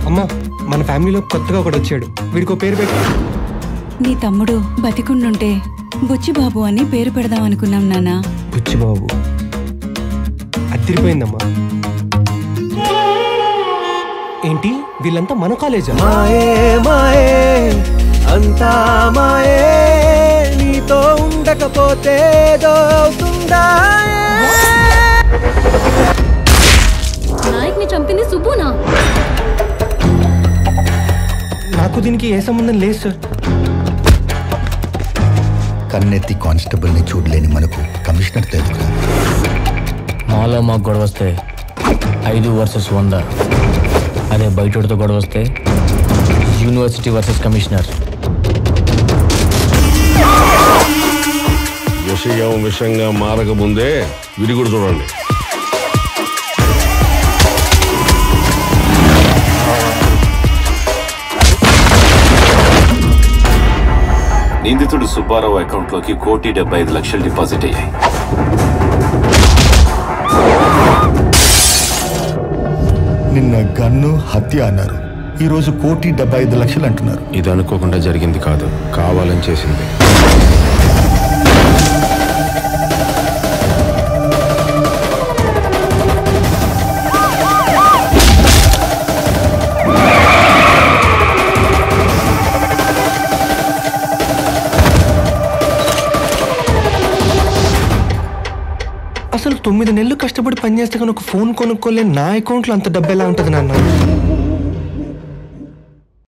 అమ్మా మన ఫ్యామిలీలో కొత్తగా ఒకడు వచ్చాడు వీడికి పేరు పెట్టు నీ తమ్ముడు బతికుండుంటే బుచ్చిబాబు అని పేరు పెడదాం అనుకున్నాం నాన్నా బుచ్చిబాబు అదిరిపోయిందమ్మా ఏంటి వీళ్ళంతా మన కాలేజా మాయే మాయే అంతా మాయే నీతో ఉండకపోతే ఏదో అవుతుందా నాయక్ ని చంపింది సుబ్బునా నాకు దీనికి ఏ సంబంధం లేదు సార్ కన్నెత్తి కానిస్టేబుల్ని చూడలేని మనకు కమిషనర్ తెలుగు మాలో మాకు గొడవ వస్తే ఐదు వర్సెస్ వంద అదే బయటతో గొడవ వస్తే యూనివర్సిటీ వర్సెస్ కమిషనర్ విషయం విషంగా మారకముందే విరుగుడు చూడండి నిందితుడు సుబ్బారావు అకౌంట్లోకి కోటి డెబ్బై ఐదు లక్షలు డిపాజిట్ అయ్యాయి నిన్న గన్ను హత్య అన్నారు ఈరోజు కోటి డెబ్బై ఐదు లక్షలు అంటున్నారు ఇది అనుకోకుండా జరిగింది కాదు కావాలని చేసింది అసలు తొమ్మిది నెలలు కష్టపడి పనిచేస్తే కానీ ఒక ఫోన్ కొనుక్కోలే నా అకౌంట్లో అంత డబ్బు ఎలా ఉంటుంది నాన్న